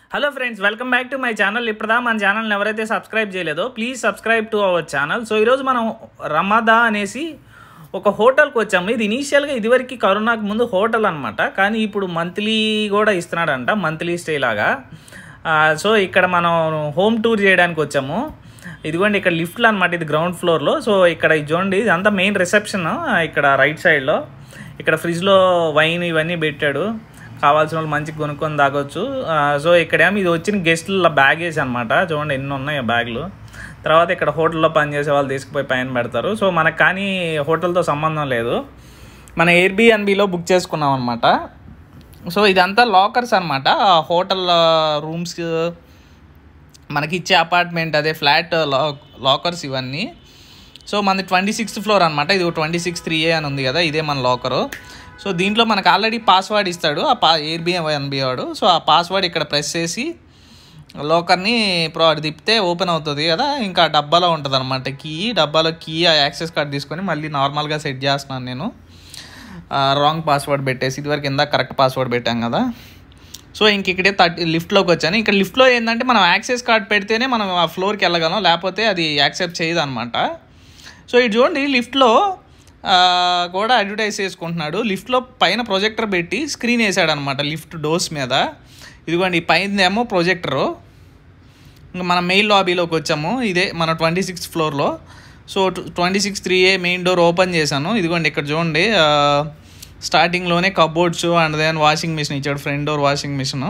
hello friends welcome back to my channel ఇప్పుడుదా మన ఛానల్ని ఎవరైతే సబ్స్క్రైబ్ చేయలేదో please subscribe to our channel so ఈరోజు మనం రమాదా అనేసి ఒక హోటల్కి వచ్చాము ఇది ఇనీషియల్గా ఇదివరకు కరోనాకు ముందు హోటల్ అనమాట కానీ ఇప్పుడు మంత్లీ కూడా ఇస్తున్నాడంట మంత్లీ స్టే లాగా ఆ, సో ఇక్కడ మనం హోమ్ టూర్ చేయడానికి వచ్చాము ఇదిగోండి ఇక్కడ లిఫ్ట్లు అనమాట ఇది గ్రౌండ్ ఫ్లోర్లో సో ఇక్కడ ఇది చూడండి ఇదంతా మెయిన్ రిసెప్షన్ ఇక్కడ రైట్ సైడ్లో ఇక్కడ ఫ్రిడ్జ్లో వైన్ ఇవన్నీ పెట్టాడు కావాల్సిన వాళ్ళు మంచిగా కొనుక్కొని తాగొచ్చు ఆ, సో ఇక్కడేమో ఇది వచ్చిన గెస్ట్ల బ్యాగేజ్ అనమాట చూడండి ఎన్ని ఉన్నాయి ఆ బ్యాగులు తర్వాత ఇక్కడ హోటల్లో పనిచేసే వాళ్ళు తీసుకుపోయి పైన పెడతారు సో మనకు కానీ హోటల్తో సంబంధం లేదు మన ఎయిర్బిఎన్బిలో బుక్ చేసుకున్నాం అనమాట సో ఇదంతా లాకర్స్ అనమాట హోటల్ రూమ్స్ మనకి ఇచ్చే అపార్ట్మెంట్ అదే ఫ్లాట్ లాకర్స్ ఇవన్నీ సో మనది ట్వంటీ సిక్స్త్ ఫ్లోర్ అనమాట ఇది ట్వంటీ సిక్స్ త్రీ ఏ అని ఉంది కదా ఇదే మన లాకరు సో దీంట్లో మనకు ఆల్రెడీ పాస్వర్డ్ ఇస్తాడు ఆ పా ఎయిర్బిఎన్బి వాడు సో ఆ పాస్వర్డ్ ఇక్కడ ప్రెస్ చేసి లాకర్ని ప్రో అది తిప్పితే ఓపెన్ అవుతుంది కదా ఇంకా డబ్బాలో ఉంటుంది అనమాట కీ డబ్బాలో కీ ఆ యాక్సెస్ కార్డ్ తీసుకొని మళ్ళీ నార్మల్గా సెట్ చేస్తున్నాను నేను రాంగ్ పాస్వర్డ్ పెట్టేసి ఇదివరకు ఇందాక కరెక్ట్ పాస్వర్డ్ పెట్టాం కదా సో ఇంక ఇక్కడే థర్టీ లిఫ్ట్లోకి వచ్చాను ఇక్కడ లిఫ్ట్లో ఏంటంటే మనం యాక్సెస్ కార్డ్ పెడితేనే మనం ఆ ఫ్లోర్కి వెళ్ళగలం లేకపోతే అది యాక్సెప్ట్ చేయదు అనమాట సో ఇది చూడండి లిఫ్ట్లో ఆ, కూడా అడ్వర్టైజ్ చేసుకుంటున్నాడు లిఫ్ట్లో పైన ప్రొజెక్టర్ పెట్టి స్క్రీన్ వేసాడు అనమాట లిఫ్ట్ డోర్స్ మీద ఇదిగోండి ఈ పైన ఏమో ప్రొజెక్టరు ఇంకా మన మెయిన్ లాబీలోకి వచ్చాము ఇదే మన ట్వంటీ సిక్స్త్ ఫ్లోర్లో so twenty six three A main door open చేశాను ఇదిగోండి ఇక్కడ చూడండి ఆ, స్టార్టింగ్లోనే cupboards and then washing machine ఇచ్చాడు front door washing machine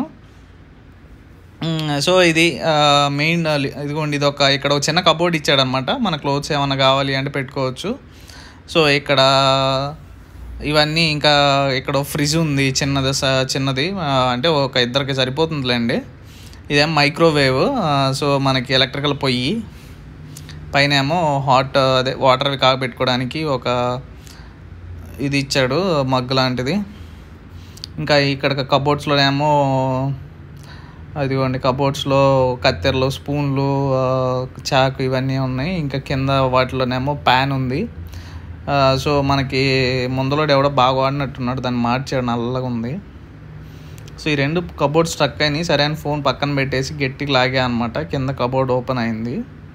so ఇది మెయిన్ ఇదిగోండి ఇది ఒక ఇక్కడ ఒక చిన్న కబోర్డ్ ఇచ్చాడు అనమాట మన క్లోత్స్ ఏమైనా కావాలి అంటే పెట్టుకోవచ్చు సో ఇక్కడ ఇవన్నీ ఇంకా ఇక్కడ ఫ్రిడ్జ్ ఉంది చిన్నది స- చిన్నది ఆ, అంటే ఒక ఇద్దరికి సరిపోతుందిలేండి ఇదేం మైక్రోవేవ్ సో మనకి ఎలక్ట్రికల్ పొయ్యి పైన ఏమో హాట్ అదే వాటర్ అవి కాగబెట్టుకోవడానికి ఒక ఇది ఇచ్చాడు మగ్ లాంటిది ఇంకా ఇక్కడ కబోర్డ్స్లోనేమో అదిగోండి కబోర్డ్స్లో కత్తెరలు స్పూన్లు ఆ, చాకు ఇవన్నీ ఉన్నాయి ఇంకా కింద వాటిలోనేమో ప్యాన్ ఉంది ఆ, సో మనకి ముందలోడు ఎవడో బాగా వాడినట్టున్నాడు దాన్ని మార్చాడు నల్లగా ఉంది సో ఈ రెండు కబోర్డ్ స్ట్రక్ అయినాయి సరే అని ఫోన్ పక్కన పెట్టేసి గట్టిగా లాగా అనమాట కింద కబోర్డ్ ఓపెన్ అయింది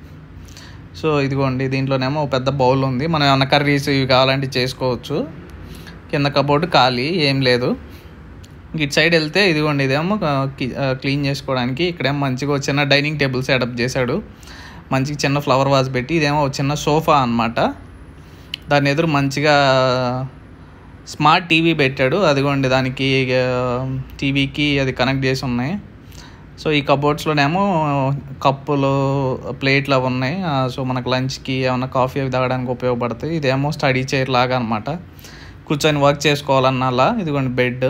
సో ఇదిగోండి దీంట్లోనేమో ఒక పెద్ద బౌల్ ఉంది మనం ఏమన్నా కర్రీస్ ఇవి కావాలంటే చేసుకోవచ్చు కింద కబోర్డ్ ఖాళీ ఏం లేదు ఇంక ఇటు సైడ్ వెళ్తే ఇదిగోండి ఇదేమో క్లీన్ చేసుకోవడానికి ఇక్కడేమో మంచిగా ఒక చిన్న డైనింగ్ టేబుల్ సెటప్ చేశాడు మంచిగా చిన్న ఫ్లవర్ వాజ్ పెట్టి ఇదేమో ఒక చిన్న సోఫా అన్నమాట దాని ఎదురు మంచిగా స్మార్ట్ టీవీ పెట్టాడు అదిగోండి దానికి టీవీకి అది కనెక్ట్ చేసి ఉన్నాయి సో ఈ కబోర్డ్స్లోనేమో కప్పులు ప్లేట్లు అవి ఉన్నాయి ఆ, సో మనకు లంచ్కి ఏమైనా కాఫీ అవి తాగడానికి ఉపయోగపడతాయి ఇదేమో స్టడీ చైర్ లాగా అనమాట కూర్చొని వర్క్ చేసుకోవాలన్న అలా ఇదిగోండి బెడ్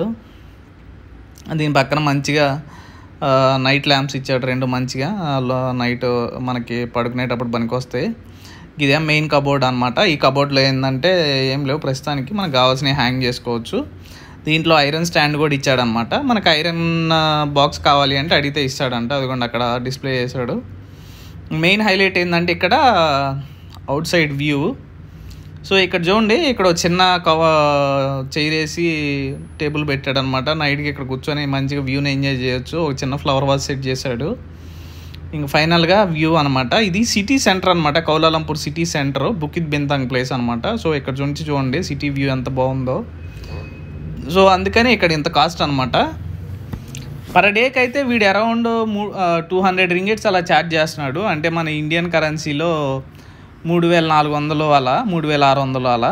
దీని పక్కన మంచిగా ఆ, నైట్ ల్యాంప్స్ ఇచ్చాడు రెండు మంచిగా ఆ, లో- నైట్ మనకి పడుకునేటప్పుడు పనికొస్తాయి ఇదే మెయిన్ కబోర్డ్ అనమాట ఈ కబోర్డ్లో ఏంటంటే ఏం లేవు ప్రస్తుతానికి మనకు కావాల్సినవి హ్యాంగ్ చేసుకోవచ్చు దీంట్లో ఐరన్ స్టాండ్ కూడా ఇచ్చాడనమాట మనకు ఐరన్ బాక్స్ కావాలి అంటే అడిగితే ఇస్తాడంట అదిగోండి అక్కడ డిస్ప్లే చేశాడు మెయిన్ హైలైట్ ఏంటంటే ఇక్కడ అవుట్ సైడ్ వ్యూ సో ఇక్కడ చూడండి ఇక్కడ ఒక చిన్న కవ చైర్ వేసి టేబుల్ పెట్టాడు అనమాట నైట్కి ఇక్కడ కూర్చొని మంచిగా వ్యూని ఎంజాయ్ చేయొచ్చు ఒక చిన్న ఫ్లవర్ వాజ్ సెట్ చేశాడు ఇంక ఫైనల్గా వ్యూ అనమాట ఇది సిటీ సెంటర్ అనమాట Kuala Lumpur city centre Bukit Bintang place అనమాట సో ఇక్కడ నుంచి చూడండి సిటీ వ్యూ ఎంత బాగుందో సో అందుకని ఇక్కడ ఇంత కాస్ట్ అనమాట పర్ డేకి అయితే వీడు అరౌండ్ మూ టూ హండ్రెడ్ రింగెట్స్ అలా ఛార్జ్ చేస్తున్నాడు అంటే మన ఇండియన్ కరెన్సీలో మూడు వేల నాలుగు వందలు అలా మూడు వేల ఆరు వందలు అలా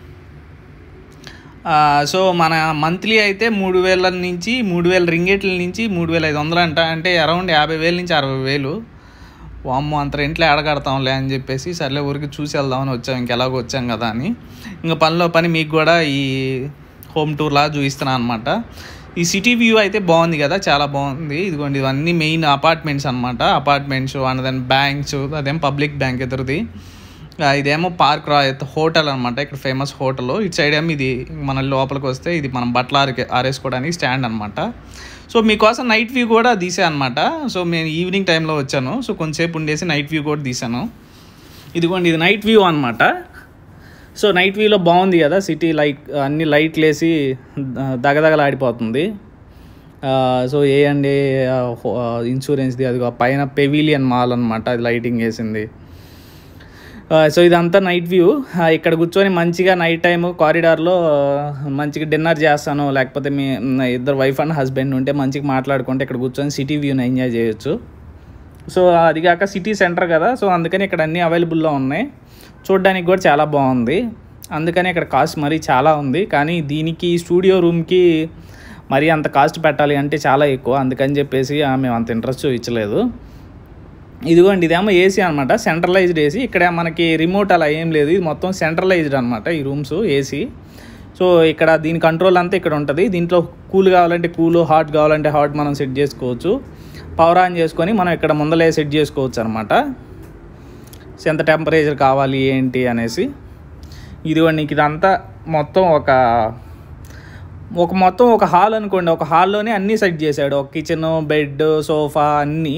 ఆ, సో మన మంత్లీ అయితే మూడు వేల నుంచి మూడు వేల రింగేట్ల నుంచి మూడు వేల ఐదు వందలు అంట అంటే అరౌండ్ యాభై వేల నుంచి అరవై వేలు వామ్మో అంత రెంట్లో ఏడగడతాంలే అని చెప్పేసి సర్లే ఊరికి చూసి వెళ్దామని వచ్చాం ఇంకెలాగో వచ్చాం కదా అని ఇంకా పనిలో పని మీకు కూడా ఈ హోమ్ టూర్ లా చూపిస్తున్నాను అనమాట ఈ సిటీ వ్యూ అయితే బాగుంది కదా చాలా బాగుంది ఇదిగోండి ఇవన్నీ మెయిన్ అపార్ట్మెంట్స్ అనమాట అపార్ట్మెంట్స్ అండ్ దెన్ బ్యాంక్స్ అదేం పబ్లిక్ బ్యాంక్ ఎదురుది ఆ, ఇదేమో పార్క్ రా హోటల్ అనమాట ఇక్కడ ఫేమస్ హోటల్ ఇటు సైడ్ ఏమో ఇది మన లోపలికి వస్తే ఇది మనం బట్టలు ఆరే ఆరేసుకోవడానికి స్టాండ్ అనమాట సో మీకోసం నైట్ వ్యూ కూడా తీసా అనమాట సో నేను ఈవినింగ్ టైంలో వచ్చాను సో కొంతసేపు ఉండేసి నైట్ వ్యూ కూడా తీసాను ఇదిగోండి ఇది నైట్ వ్యూ అనమాట సో నైట్ వ్యూలో బాగుంది కదా సిటీ లైట్ అన్ని లైట్లు వేసి దగదగలాడిపోతుంది సో ఏ అండ్ ఏ ఇన్సూరెన్స్ది అది పైన పెవిలియన్ మాల్ అనమాట అది లైటింగ్ వేసింది సో ఇదంతా నైట్ వ్యూ ఇక్కడ కూర్చొని మంచిగా నైట్ టైం కారిడార్లో మంచిగా డిన్నర్ చేస్తాను లేకపోతే మీ ఇద్దరు వైఫ్ అండ్ హస్బెండ్ ఉంటే మంచిగా మాట్లాడుకుంటే ఇక్కడ కూర్చొని సిటీ వ్యూని ఎంజాయ్ చేయొచ్చు సో అది కాక సిటీ సెంటర్ కదా సో అందుకని ఇక్కడ అన్నీ అవైలబుల్లో ఉన్నాయి చూడడానికి కూడా చాలా బాగుంది అందుకని ఇక్కడ కాస్ట్ మరీ చాలా ఉంది కానీ దీనికి స్టూడియో రూమ్కి మరీ అంత కాస్ట్ పెట్టాలి అంటే చాలా ఎక్కువ అందుకని చెప్పేసి ఆ, మేము అంత ఇంట్రెస్ట్ చూపించలేదు ఇదిగోండి ఇదేమో ఏసీ అనమాట సెంట్రలైజ్డ్ ఏసీ ఇక్కడ మనకి రిమోట్ అలా ఏం లేదు ఇది మొత్తం సెంట్రలైజ్డ్ అనమాట ఈ రూమ్స్ ఏసీ సో ఇక్కడ దీని కంట్రోల్ అంతా ఇక్కడ ఉంటుంది దీంట్లో కూల్ కావాలంటే కూల్ హాట్ కావాలంటే హాట్ మనం సెట్ చేసుకోవచ్చు పవర్ ఆన్ చేసుకొని మనం ఇక్కడ ముందలే సెట్ చేసుకోవచ్చు అనమాట సో ఎంత టెంపరేచర్ కావాలి ఏంటి అనేసి ఇదిగోండి నీకు ఇదంతా మొత్తం ఒక ఒక మొత్తం ఒక హాల్ అనుకోండి ఒక హాల్లోనే అన్నీ సెట్ చేశాడు ఒక కిచెన్ బెడ్ సోఫా అన్నీ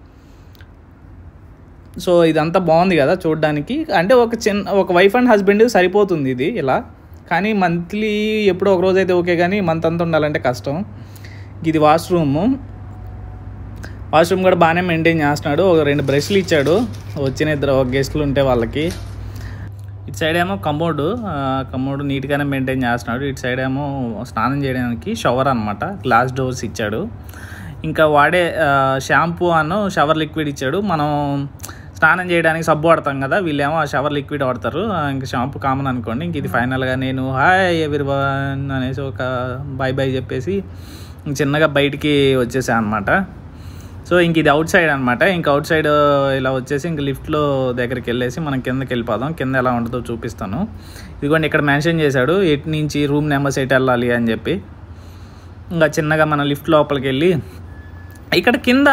సో ఇదంతా బాగుంది కదా చూడడానికి అంటే ఒక చిన్న ఒక వైఫ్ అండ్ హస్బెండ్ సరిపోతుంది ఇది ఇలా కానీ మంత్లీ ఎప్పుడో ఒక రోజు అయితే ఓకే కానీ మంత్ అంతా ఉండాలంటే కష్టం ఇది వాష్రూమ్ వాష్రూమ్ కూడా బాగానే మెయింటైన్ చేస్తున్నాడు ఒక రెండు బ్రష్లు ఇచ్చాడు వచ్చిన ఇద్దరు గెస్ట్లు ఉంటే వాళ్ళకి ఇటు సైడ్ ఏమో కమోడ్ కమోడ్ నీట్గానే మెయింటైన్ చేస్తున్నాడు ఇటు సైడ్ ఏమో స్నానం చేయడానికి షవర్ అనమాట గ్లాస్ డోర్స్ ఇచ్చాడు ఇంకా వాడే షాంపూ అను షవర్ లిక్విడ్ ఇచ్చాడు మనం స్నానం చేయడానికి సబ్బు వాడతాం కదా వీళ్ళేమో ఆ షవర్ లిక్విడ్ వాడతారు ఆ, ఇంకా షాంపూ కామన్ అనుకోండి ఇంక ఇది ఫైనల్గా నేను హాయ్ ఎవ్రీవన్ అనేసి ఒక బాయ్ బాయ్ చెప్పేసి ఇంక చిన్నగా బయటికి వచ్చేసాను అనమాట సో ఇంక ఇది అవుట్ సైడ్ అనమాట ఇంక అవుట్ సైడ్ ఇలా వచ్చేసి ఇంక లిఫ్ట్లో దగ్గరికి వెళ్ళేసి మనం కిందకి వెళ్ళిపోదాం కింద ఎలా ఉంటుందో చూపిస్తాను ఇదిగోండి ఇక్కడ మెన్షన్ చేశాడు ఎటు నుంచి రూమ్ నెంబర్స్ ఎటు వెళ్ళాలి అని చెప్పి ఇంకా చిన్నగా మన లిఫ్ట్ లోపలికి వెళ్ళి ఇక్కడ కింద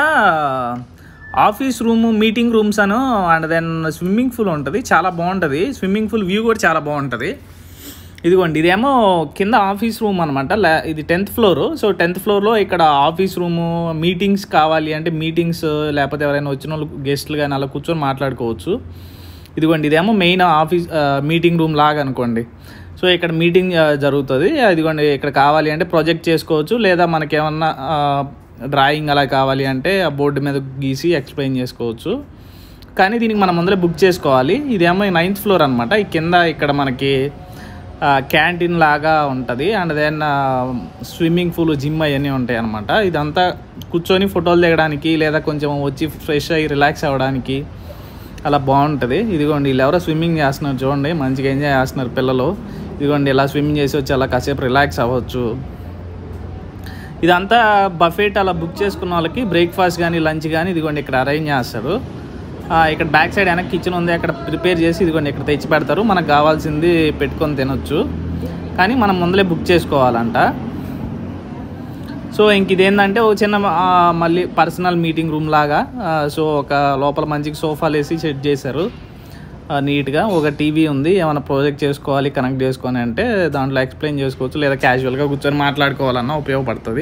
ఆఫీస్ రూమ్ మీటింగ్ రూమ్స్ అను అండ్ దెన్ స్విమ్మింగ్ పూల్ ఉంటుంది చాలా బాగుంటుంది స్విమ్మింగ్ పూల్ వ్యూ కూడా చాలా బాగుంటుంది ఇదిగోండి ఇదేమో కింద ఆఫీస్ రూమ్ అనమాట ఇది టెన్త్ ఫ్లోర్ సో టెన్త్ ఫ్లోర్లో ఇక్కడ ఆఫీస్ రూము మీటింగ్స్ కావాలి అంటే మీటింగ్స్ లేకపోతే ఎవరైనా వచ్చిన వాళ్ళు గెస్ట్లు కానీ అలా కూర్చొని మాట్లాడుకోవచ్చు ఇదిగోండి ఇదేమో మెయిన్ ఆఫీస్ మీటింగ్ రూమ్ లాగా అనుకోండి సో ఇక్కడ మీటింగ్ ఆ, జరుగుతుంది ఇదిగోండి ఇక్కడ కావాలి అంటే ప్రొజెక్ట్ చేసుకోవచ్చు లేదా మనకి ఏమన్నా డ్రాయింగ్ అలా కావాలి అంటే ఆ బోర్డు మీద గీసి ఎక్స్ప్లెయిన్ చేసుకోవచ్చు కానీ దీనికి మనం ముందరే బుక్ చేసుకోవాలి ఇదేమో నైన్త్ ఫ్లోర్ అనమాట ఈ కింద ఇక్కడ మనకి క్యాంటీన్ లాగా ఉంటుంది and then swimming pool gym అవన్నీ ఉంటాయి అనమాట ఇదంతా కూర్చొని ఫోటోలు దిగడానికి లేదా కొంచెం వచ్చి ఫ్రెష్ అయ్యి రిలాక్స్ అవ్వడానికి అలా బాగుంటుంది ఇదిగోండి వీళ్ళు ఎవరో స్విమ్మింగ్ చేస్తున్నారు చూడండి మంచిగా ఎంజాయ్ చేస్తున్నారు పిల్లలు ఇదిగోండి ఇలా స్విమ్మింగ్ చేసి వచ్చి అలా కాసేపు రిలాక్స్ అవ్వచ్చు ఇదంతా బఫెట్ అలా బుక్ చేసుకున్న వాళ్ళకి బ్రేక్ఫాస్ట్ కానీ లంచ్ కానీ ఇదిగోండి ఇక్కడ అరేంజ్ చేస్తారు ఆ, ఇక్కడ బ్యాక్ సైడ్ వెనక కిచెన్ ఉంది అక్కడ ప్రిపేర్ చేసి ఇదిగోండి ఇక్కడ తెచ్చి పెడతారు మనకు కావాల్సింది పెట్టుకొని తినొచ్చు కానీ మనం ముందలే బుక్ చేసుకోవాలంట సో ఇంక ఇదేంటంటే ఒక చిన్న ఆ, మళ్ళీ పర్సనల్ మీటింగ్ రూమ్ లాగా ఆ, సో ఒక లోపల మంచిగా సోఫాలు వేసి సెట్ చేశారు ఆ, నీట్గా ఒక టీవీ ఉంది ఏమైనా ప్రాజెక్ట్ చేసుకోవాలి కనెక్ట్ చేసుకొని అంటే దాంట్లో ఎక్స్ప్లెయిన్ చేసుకోవచ్చు లేదా క్యాజువల్గా కూర్చొని మాట్లాడుకోవాలన్నా ఉపయోగపడుతుంది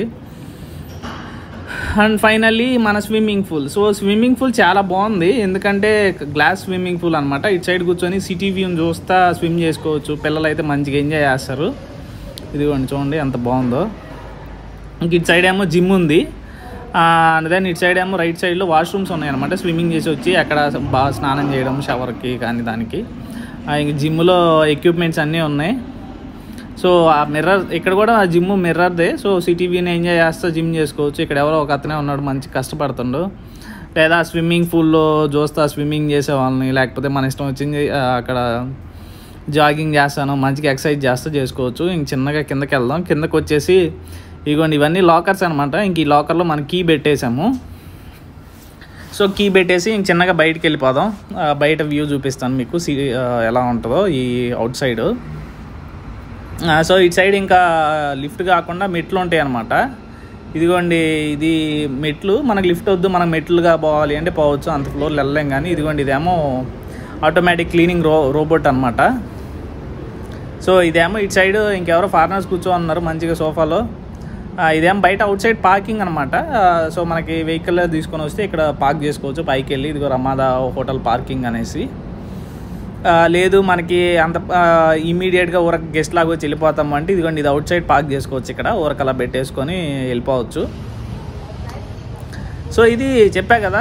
అండ్ ఫైనల్లీ మన swimming pool so swimming pool చాలా బాగుంది ఎందుకంటే గ్లాస్ స్విమ్మింగ్ పూల్ అనమాట ఇటు సైడ్ కూర్చొని సిటీ వ్యూని చూస్తా స్విమ్ చేసుకోవచ్చు పిల్లలు అయితే మంచిగా ఎంజాయ్ చేస్తారు ఇదిగోండి చూడండి ఎంత బాగుందో ఇంక ఇటు సైడ్ ఏమో జిమ్ ఉంది అండ్ దెన్ ఇటు సైడ్ ఏమో రైట్ సైడ్లో వాష్రూమ్స్ ఉన్నాయన్నమాట స్విమ్మింగ్ చేసి వచ్చి అక్కడ బాగా స్నానం చేయడం షవర్కి కానీ దానికి ఆ, ఇంక జిమ్లో ఎక్విప్మెంట్స్ అన్నీ ఉన్నాయి సో ఆ మిర్రర్ ఇక్కడ కూడా జిమ్ మిర్రర్దే సో సిటీవీని ఎంజాయ్ చేస్తా జిమ్ చేసుకోవచ్చు ఇక్కడ ఎవరో ఒక అతనే ఉన్నాడు మంచి కష్టపడుతుండు లేదా స్విమ్మింగ్ పూల్లో చూస్తా స్విమ్మింగ్ చేసే వాళ్ళని లేకపోతే మన ఇష్టం వచ్చింది ఆ, అక్కడ జాగింగ్ చేస్తాను మంచిగా ఎక్సర్సైజ్ చేస్తా చేసుకోవచ్చు ఇంక చిన్నగా కిందకి వెళ్దాం కిందకి వచ్చేసి ఇదిగోండి ఇవన్నీ లాకర్స్ అనమాట ఇంక ఈ లాకర్లో మనం కీ పెట్టేసాము సో కీ పెట్టేసి ఇంక చిన్నగా బయటికి వెళ్ళిపోదాం ఆ, బయట వ్యూ చూపిస్తాను మీకు సి ఆ, ఎలా ఉంటుందో ఈ అవుట్ సైడ్ సో ఇటు సైడ్ ఇంకా లిఫ్ట్ కాకుండా మెట్లు ఉంటాయి అనమాట ఇదిగోండి ఇది మెట్లు మనకు లిఫ్ట్ వద్దు మనం మెట్లుగా పోవాలి అంటే పోవచ్చు అంత ఫ్లోర్లు వెళ్ళలేం కానీ ఇదిగోండి ఇదేమో ఆటోమేటిక్ క్లీనింగ్ రో రోబోట్ అనమాట సో ఇదేమో ఇటు సైడ్ ఇంకెవరో ఫారినర్స్ కూర్చో ఉన్నారు మంచిగా సోఫాలో ఆ, ఇదేమో బయట అవుట్ సైడ్ పార్కింగ్ అనమాట సో మనకి వెహికల్ తీసుకొని వస్తే ఇక్కడ పార్క్ చేసుకోవచ్చు పైకి వెళ్ళి ఇదిగో రమాదా హోటల్ పార్కింగ్ అనేసి ఆ, లేదు మనకి అంత ఇమీడియట్గా ఊరక గెస్ట్ లాగా వచ్చి వెళ్ళిపోతాం అంటే ఇదిగోండి ఇది అవుట్ సైడ్ పార్క్ చేసుకోవచ్చు ఇక్కడ ఊరక అలా పెట్టేసుకొని వెళ్ళిపోవచ్చు సో ఇది చెప్పా కదా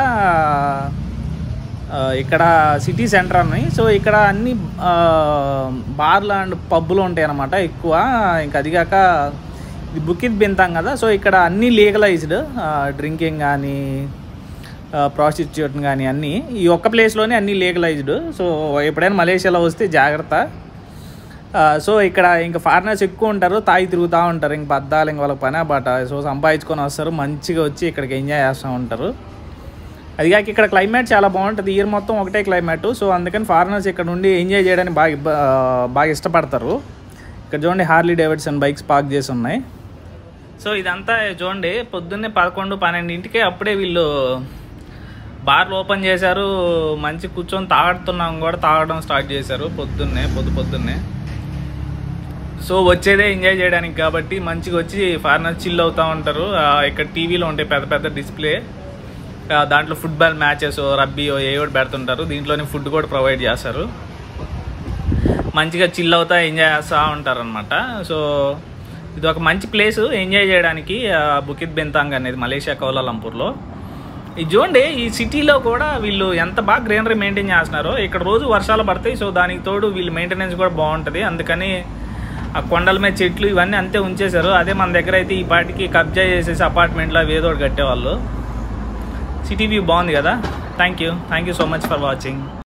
ఆ, ఇక్కడ సిటీ సెంటర్ అని సో ఇక్కడ అన్ని ఆ, బార్లు అండ్ పబ్బులు ఉంటాయి అన్నమాట ఎక్కువ ఇంకా అది కాక ఇది బుకిత్ బింతాం కదా సో ఇక్కడ అన్నీ లీగలైజ్డ్ డ్రింకింగ్ కానీ ప్రాస్టిట్యూట్ కానీ అన్నీ ఈ ఒక్క ప్లేస్లోనే అన్నీ లీగలైజ్డ్ సో ఎప్పుడైనా మలేషియాలో వస్తే జాగ్రత్త ఆ, సో ఇక్కడ ఇంకా ఫారినర్స్ ఎక్కువ ఉంటారు తాగి తిరుగుతూ ఉంటారు ఇంక పద్దాలు ఇంక వాళ్ళకి పని బాట సో సంపాదించుకొని వస్తారు మంచిగా వచ్చి ఇక్కడికి ఎంజాయ్ చేస్తూ ఉంటారు అది కాక ఇక్కడ క్లైమేట్ చాలా బాగుంటుంది ఇయర్ మొత్తం ఒకటే క్లైమేట్ సో అందుకని ఫారినర్స్ ఇక్కడ నుండి ఎంజాయ్ చేయడానికి బాగా ఇబ్బ- ఆ, బాగా ఇష్టపడతారు ఇక్కడ చూడండి హార్లీ డేవిడ్సన్ బైక్స్ పార్క్ చేసి ఉన్నాయి సో ఇదంతా చూడండి పొద్దున్నే పదకొండు పన్నెండింటికే అప్పుడే వీళ్ళు బార్లు ఓపెన్ చేశారు మంచి కూర్చొని తాగుతున్నాం కూడా తాగడం స్టార్ట్ చేశారు పొద్దున్నే పొద్దు పొద్దున్నే సో వచ్చేదే ఎంజాయ్ చేయడానికి కాబట్టి మంచిగా వచ్చి ఫారినర్స్ చిల్ అవుతూ ఉంటారు ఆ, ఇక్కడ టీవీలో ఉంటాయి పెద్ద పెద్ద డిస్ప్లే ఆ, దాంట్లో ఫుట్బాల్ మ్యాచెస్ రబ్బీ ఏ ఒకటి పెడుతుంటారు దీంట్లోనే ఫుడ్ కూడా ప్రొవైడ్ చేస్తారు మంచిగా చిల్ అవుతా ఎంజాయ్ చేస్తూ ఉంటారు అనమాట సో ఇది ఒక మంచి ప్లేస్ ఎంజాయ్ చేయడానికి ఆ, బుకిత్ బెంతాంగ్ అనేది మలేషియా కౌలాలంపూర్లో ఇది చూడండి ఈ సిటీలో కూడా వీళ్ళు ఎంత బాగా గ్రీనరీ మెయింటైన్ చేస్తున్నారో ఇక్కడ రోజు వర్షాలు పడతాయి సో దానికి తోడు వీళ్ళు మెయింటెనెన్స్ కూడా బాగుంటుంది అందుకని ఆ కొండల మీద చెట్లు ఇవన్నీ అంతే ఉంచేశారు అదే మన దగ్గర అయితే ఈ పాటికి కబ్జా చేసేసి అపార్ట్మెంట్లో అవి ఏదో ఒకటి కట్టేవాళ్ళు సిటీ వ్యూ బాగుంది కదా thank you thank you so much for watching